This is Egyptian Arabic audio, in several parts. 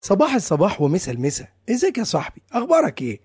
صباح الصباح ومسا المسا ازيك يا صاحبي اخبارك ايه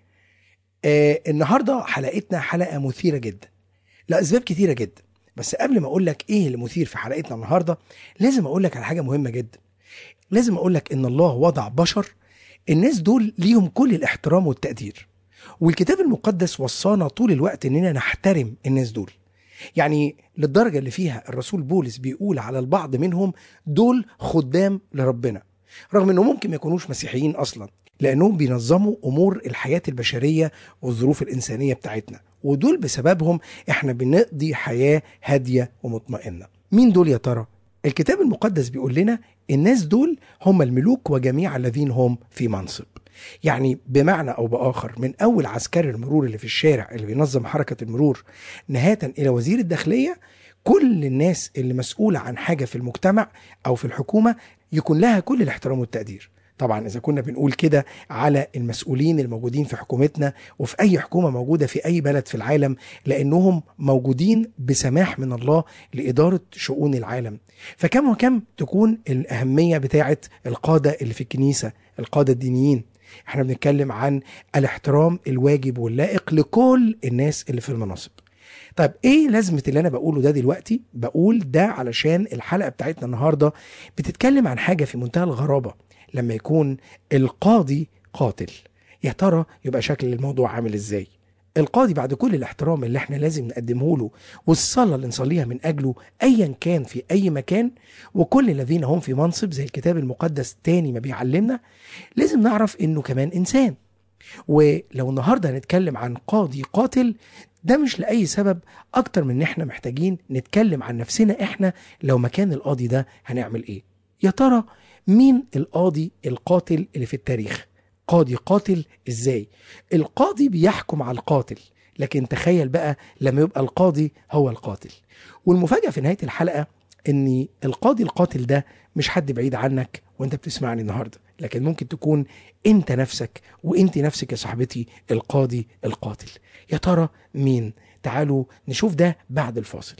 آه النهارده حلقتنا حلقه مثيره جدا لاسباب كتيره جدا بس قبل ما اقول لك ايه اللي مثير في حلقتنا النهارده لازم اقول لك على حاجه مهمه جدا لازم اقول لك ان الله وضع بشر الناس دول ليهم كل الاحترام والتقدير والكتاب المقدس وصانا طول الوقت اننا نحترم الناس دول يعني للدرجه اللي فيها الرسول بولس بيقول على البعض منهم دول خدام لربنا رغم انهم ممكن ما يكونوش مسيحيين اصلا لانهم بينظموا امور الحياه البشريه والظروف الانسانيه بتاعتنا ودول بسببهم احنا بنقضي حياه هاديه ومطمئنه مين دول يا ترى الكتاب المقدس بيقول لنا الناس دول هم الملوك وجميع الذين هم في منصب يعني بمعنى او باخر من اول عسكري المرور اللي في الشارع اللي بينظم حركه المرور نهايه الى وزير الداخليه كل الناس اللي مسؤوله عن حاجه في المجتمع او في الحكومه يكون لها كل الاحترام والتقدير طبعا اذا كنا بنقول كده على المسؤولين الموجودين في حكومتنا وفي اي حكومه موجوده في اي بلد في العالم لانهم موجودين بسماح من الله لاداره شؤون العالم فكم وكم تكون الاهميه بتاعه القاده اللي في الكنيسه القاده الدينيين احنا بنتكلم عن الاحترام الواجب واللائق لكل الناس اللي في المناصب طيب ايه لازمه اللي انا بقوله ده دلوقتي بقول ده علشان الحلقه بتاعتنا النهارده بتتكلم عن حاجه في منتهى الغرابه لما يكون القاضي قاتل يا ترى يبقى شكل الموضوع عامل ازاي القاضي بعد كل الاحترام اللي احنا لازم نقدمه له والصلاه اللي نصليها من اجله ايا كان في اي مكان وكل الذين هم في منصب زي الكتاب المقدس تاني ما بيعلمنا لازم نعرف انه كمان انسان ولو النهارده هنتكلم عن قاضي قاتل ده مش لاي سبب اكتر من ان احنا محتاجين نتكلم عن نفسنا احنا لو مكان القاضي ده هنعمل ايه يا ترى مين القاضي القاتل اللي في التاريخ قاضي قاتل ازاي القاضي بيحكم على القاتل لكن تخيل بقى لما يبقى القاضي هو القاتل والمفاجاه في نهايه الحلقه ان القاضي القاتل ده مش حد بعيد عنك وانت بتسمعني النهارده لكن ممكن تكون انت نفسك وانت نفسك يا صاحبتي القاضي القاتل يا ترى مين تعالوا نشوف ده بعد الفاصل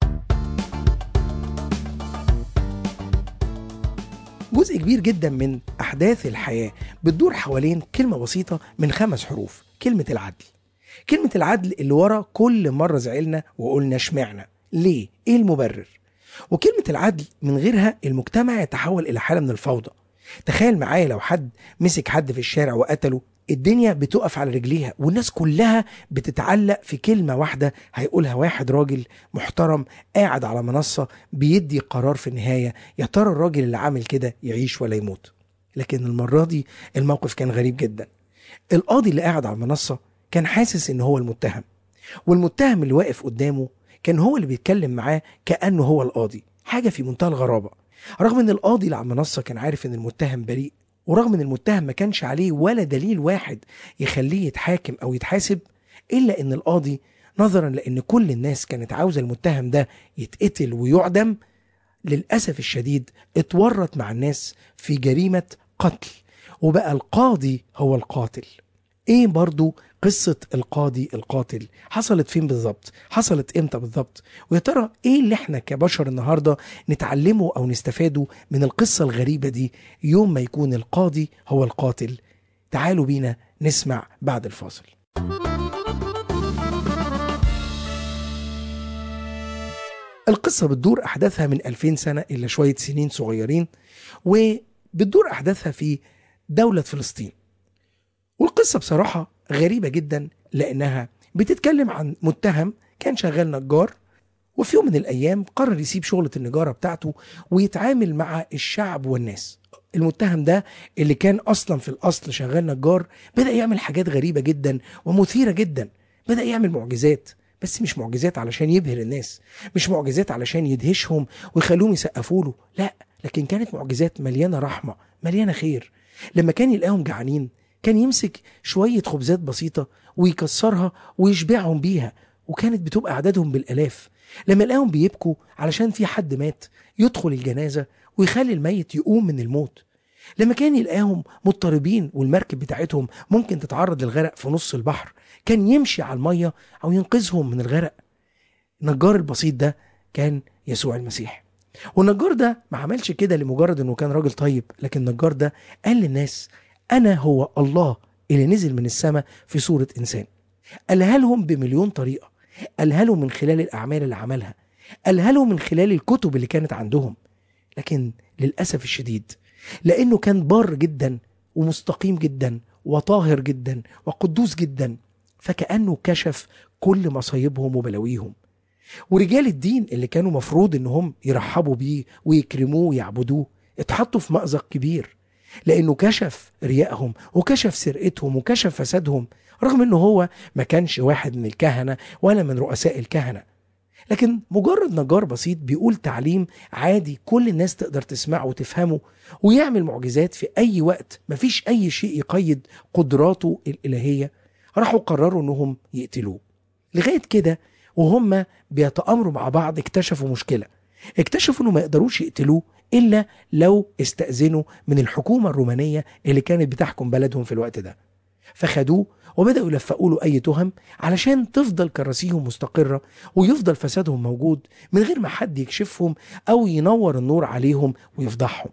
جزء كبير جدا من احداث الحياه بتدور حوالين كلمه بسيطه من خمس حروف كلمه العدل كلمه العدل اللي ورا كل مره زعلنا وقلنا اشمعنا ليه ايه المبرر وكلمه العدل من غيرها المجتمع يتحول الى حاله من الفوضى تخيل معايا لو حد مسك حد في الشارع وقتله الدنيا بتقف على رجليها والناس كلها بتتعلق في كلمة واحدة هيقولها واحد راجل محترم قاعد على منصة بيدي قرار في النهاية يا ترى الراجل اللي عامل كده يعيش ولا يموت لكن المرة دي الموقف كان غريب جدا القاضي اللي قاعد على المنصة كان حاسس ان هو المتهم والمتهم اللي واقف قدامه كان هو اللي بيتكلم معاه كأنه هو القاضي حاجة في منتهى الغرابة رغم ان القاضي اللي على المنصة كان عارف ان المتهم بريء ورغم ان المتهم ما كانش عليه ولا دليل واحد يخليه يتحاكم او يتحاسب الا ان القاضي نظرا لان كل الناس كانت عاوزه المتهم ده يتقتل ويعدم للاسف الشديد اتورط مع الناس في جريمه قتل وبقى القاضي هو القاتل ايه برضو قصة القاضي القاتل حصلت فين بالظبط حصلت امتى بالظبط ويا ترى ايه اللي احنا كبشر النهاردة نتعلمه او نستفاده من القصة الغريبة دي يوم ما يكون القاضي هو القاتل تعالوا بينا نسمع بعد الفاصل القصة بتدور أحداثها من 2000 سنة إلى شوية سنين صغيرين وبتدور أحداثها في دولة فلسطين والقصة بصراحة غريبة جدا لأنها بتتكلم عن متهم كان شغال نجار وفي يوم من الأيام قرر يسيب شغلة النجارة بتاعته ويتعامل مع الشعب والناس المتهم ده اللي كان أصلا في الأصل شغال نجار بدأ يعمل حاجات غريبة جدا ومثيرة جدا بدأ يعمل معجزات بس مش معجزات علشان يبهر الناس مش معجزات علشان يدهشهم ويخلوهم يسقفوا له لا لكن كانت معجزات مليانة رحمة مليانة خير لما كان يلاقيهم جعانين كان يمسك شوية خبزات بسيطة ويكسرها ويشبعهم بيها وكانت بتبقى أعدادهم بالآلاف لما يلاقيهم بيبكوا علشان في حد مات يدخل الجنازة ويخلي الميت يقوم من الموت لما كان يلاقيهم مضطربين والمركب بتاعتهم ممكن تتعرض للغرق في نص البحر كان يمشي على المية أو ينقذهم من الغرق النجار البسيط ده كان يسوع المسيح والنجار ده ما عملش كده لمجرد انه كان راجل طيب لكن النجار ده قال للناس انا هو الله اللي نزل من السماء في صورة انسان قالها لهم بمليون طريقة قالها لهم من خلال الاعمال اللي عملها قالها لهم من خلال الكتب اللي كانت عندهم لكن للأسف الشديد لأنه كان بار جدا ومستقيم جدا وطاهر جدا وقدوس جدا فكأنه كشف كل مصايبهم وبلاويهم ورجال الدين اللي كانوا مفروض انهم يرحبوا بيه ويكرموه ويعبدوه اتحطوا في مأزق كبير لانه كشف ريائهم وكشف سرقتهم وكشف فسادهم رغم انه هو ما كانش واحد من الكهنه ولا من رؤساء الكهنه لكن مجرد نجار بسيط بيقول تعليم عادي كل الناس تقدر تسمعه وتفهمه ويعمل معجزات في اي وقت مفيش اي شيء يقيد قدراته الالهيه راحوا قرروا انهم يقتلوه لغايه كده وهم بيتامروا مع بعض اكتشفوا مشكله اكتشفوا انه ما يقدروش يقتلوه الا لو استاذنوا من الحكومه الرومانيه اللي كانت بتحكم بلدهم في الوقت ده فخدوه وبداوا يلفقوا له اي تهم علشان تفضل كراسيهم مستقره ويفضل فسادهم موجود من غير ما حد يكشفهم او ينور النور عليهم ويفضحهم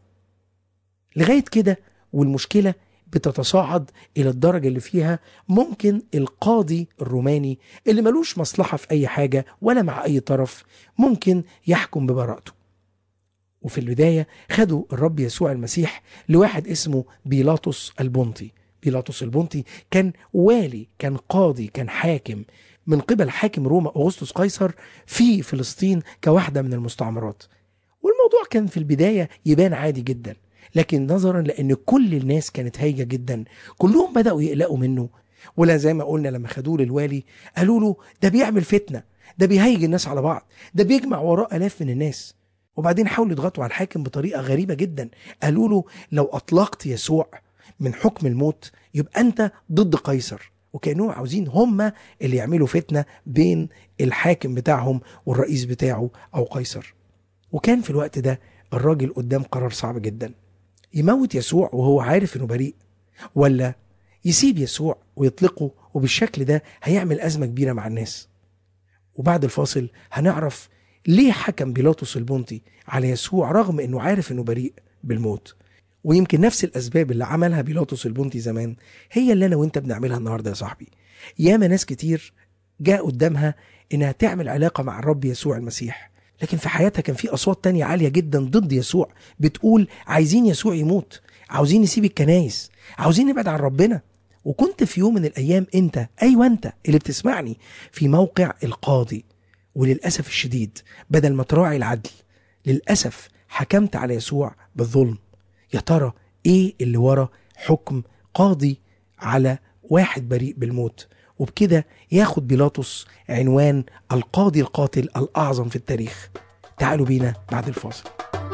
لغايه كده والمشكله بتتصاعد الى الدرجه اللي فيها ممكن القاضي الروماني اللي ملوش مصلحه في اي حاجه ولا مع اي طرف ممكن يحكم ببراءته وفي البدايه خدوا الرب يسوع المسيح لواحد اسمه بيلاطس البنطي بيلاطس البنطي كان والي كان قاضي كان حاكم من قبل حاكم روما أغسطس قيصر في فلسطين كواحدة من المستعمرات والموضوع كان في البداية يبان عادي جدا لكن نظرا لأن كل الناس كانت هايجة جدا كلهم بدأوا يقلقوا منه ولا زي ما قلنا لما خدوه للوالي قالوا له ده بيعمل فتنة ده بيهيج الناس على بعض ده بيجمع وراء آلاف من الناس وبعدين حاولوا يضغطوا على الحاكم بطريقة غريبة جدا قالوا له لو أطلقت يسوع من حكم الموت يبقى انت ضد قيصر وكانهم عاوزين هم اللي يعملوا فتنه بين الحاكم بتاعهم والرئيس بتاعه او قيصر وكان في الوقت ده الراجل قدام قرار صعب جدا يموت يسوع وهو عارف انه بريء ولا يسيب يسوع ويطلقه وبالشكل ده هيعمل ازمه كبيره مع الناس وبعد الفاصل هنعرف ليه حكم بيلاطس البنطي على يسوع رغم انه عارف انه بريء بالموت ويمكن نفس الاسباب اللي عملها بيلاطس البنطي زمان هي اللي انا وانت بنعملها النهارده يا صاحبي ياما ناس كتير جاء قدامها انها تعمل علاقه مع الرب يسوع المسيح لكن في حياتها كان في اصوات تانية عاليه جدا ضد يسوع بتقول عايزين يسوع يموت عاوزين نسيب الكنايس عاوزين نبعد عن ربنا وكنت في يوم من الايام انت ايوه انت اللي بتسمعني في موقع القاضي وللاسف الشديد بدل ما تراعي العدل للاسف حكمت على يسوع بالظلم يا ترى ايه اللي ورا حكم قاضي على واحد بريء بالموت وبكده ياخد بيلاطس عنوان القاضي القاتل الاعظم في التاريخ تعالوا بينا بعد الفاصل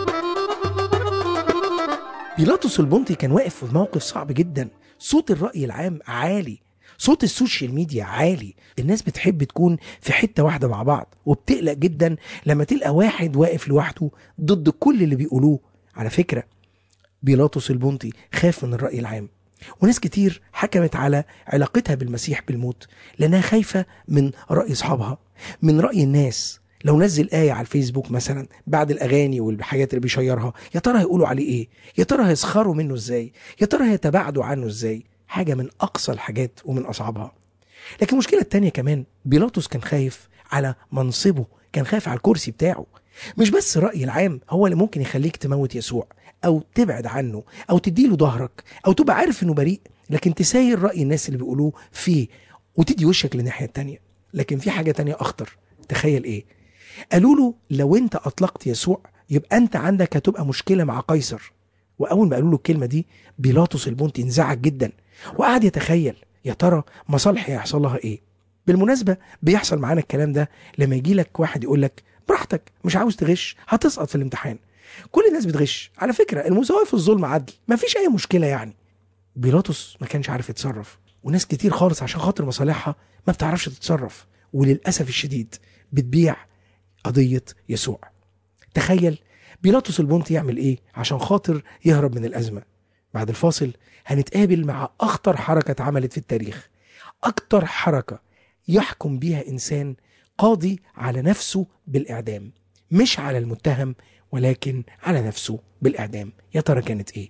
بيلاطس البنطي كان واقف في موقف صعب جدا صوت الرأي العام عالي صوت السوشيال ميديا عالي الناس بتحب تكون في حتة واحدة مع بعض وبتقلق جدا لما تلقى واحد واقف لوحده ضد كل اللي بيقولوه على فكرة بيلاطس البنطي خاف من الرأي العام وناس كتير حكمت على علاقتها بالمسيح بالموت لأنها خايفة من رأي أصحابها من رأي الناس لو نزل آية على الفيسبوك مثلا بعد الأغاني والحاجات اللي بيشيرها يا ترى هيقولوا عليه إيه يا ترى هيسخروا منه إزاي يا ترى هيتباعدوا عنه إزاي حاجة من أقصى الحاجات ومن أصعبها لكن المشكلة التانية كمان بيلاطس كان خايف على منصبه كان خايف على الكرسي بتاعه مش بس الرأي العام هو اللي ممكن يخليك تموت يسوع او تبعد عنه او تديله ظهرك او تبقى عارف انه بريء لكن تساير راي الناس اللي بيقولوه فيه وتدي وشك للناحيه التانيه لكن في حاجه تانيه اخطر تخيل ايه قالوا له لو انت اطلقت يسوع يبقى انت عندك هتبقى مشكله مع قيصر واول ما قالوا له الكلمه دي بيلاطس البنطي انزعج جدا وقعد يتخيل يا ترى مصالحي هيحصل لها ايه بالمناسبه بيحصل معانا الكلام ده لما يجي لك واحد يقول لك براحتك مش عاوز تغش هتسقط في الامتحان كل الناس بتغش على فكره المساواه في الظلم عدل ما فيش اي مشكله يعني بيلاطس ما كانش عارف يتصرف وناس كتير خالص عشان خاطر مصالحها ما بتعرفش تتصرف وللاسف الشديد بتبيع قضيه يسوع تخيل بيلاطس البنطي يعمل ايه عشان خاطر يهرب من الازمه بعد الفاصل هنتقابل مع اخطر حركه اتعملت في التاريخ اكتر حركه يحكم بيها انسان قاضي على نفسه بالاعدام مش على المتهم ولكن على نفسه بالإعدام يا ترى كانت إيه؟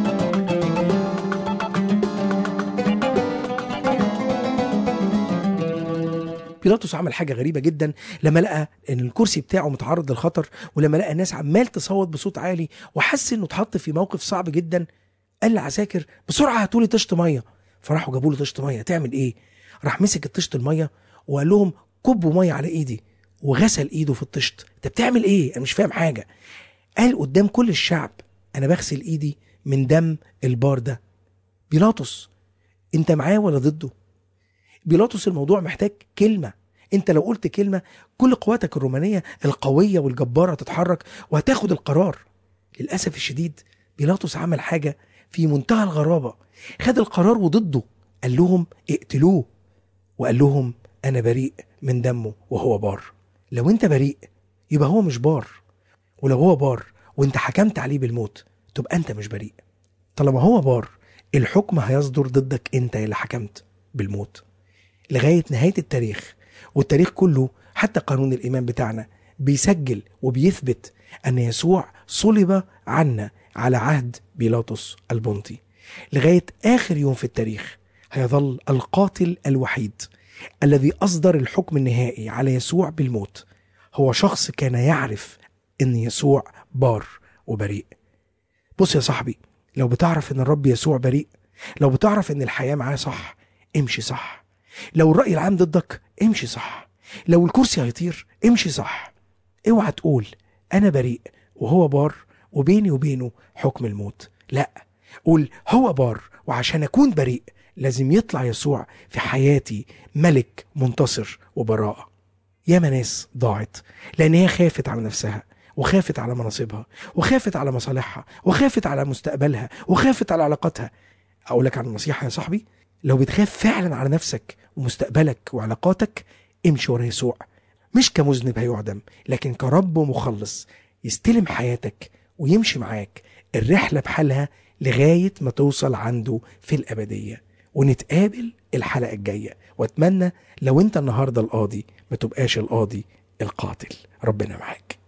بيلاطس عمل حاجه غريبه جدا لما لقى ان الكرسي بتاعه متعرض للخطر ولما لقى الناس عمال تصوت بصوت عالي وحس انه اتحط في موقف صعب جدا قال لعساكر بسرعه هاتوا لي طشت ميه فراحوا جابوا له طشت ميه تعمل ايه راح مسك الطشت الميه وقال لهم كبوا ميه على ايدي وغسل ايده في الطشت انت بتعمل ايه انا مش فاهم حاجه قال قدام كل الشعب انا بغسل ايدي من دم البار ده بيلاطس انت معاه ولا ضده بيلاطس الموضوع محتاج كلمة انت لو قلت كلمة كل قواتك الرومانية القوية والجبارة تتحرك وهتاخد القرار للأسف الشديد بيلاطس عمل حاجة في منتهى الغرابة خد القرار وضده قال لهم اقتلوه وقال لهم أنا بريء من دمه وهو بار لو انت بريء يبقى هو مش بار ولو هو بار وانت حكمت عليه بالموت تبقى انت مش بريء طالما هو بار الحكم هيصدر ضدك انت اللي حكمت بالموت لغايه نهايه التاريخ والتاريخ كله حتى قانون الايمان بتاعنا بيسجل وبيثبت ان يسوع صلب عنا على عهد بيلاطس البنطي لغايه اخر يوم في التاريخ هيظل القاتل الوحيد الذي اصدر الحكم النهائي على يسوع بالموت هو شخص كان يعرف ان يسوع بار وبريء بص يا صاحبي لو بتعرف ان الرب يسوع بريء لو بتعرف ان الحياه معاه صح امشي صح لو الرأي العام ضدك امشي صح لو الكرسي هيطير امشي صح اوعى تقول انا بريء وهو بار وبيني وبينه حكم الموت لا قول هو بار وعشان اكون بريء لازم يطلع يسوع في حياتي ملك منتصر وبراءة ياما ناس ضاعت لان هي خافت على نفسها وخافت على مناصبها وخافت على مصالحها وخافت على مستقبلها وخافت على علاقاتها اقول لك على نصيحه يا صاحبي لو بتخاف فعلا على نفسك ومستقبلك وعلاقاتك امشي ورا يسوع مش كمذنب هيعدم لكن كرب مخلص يستلم حياتك ويمشي معاك الرحلة بحالها لغاية ما توصل عنده في الأبدية ونتقابل الحلقة الجاية واتمنى لو انت النهاردة القاضي ما تبقاش القاضي القاتل ربنا معاك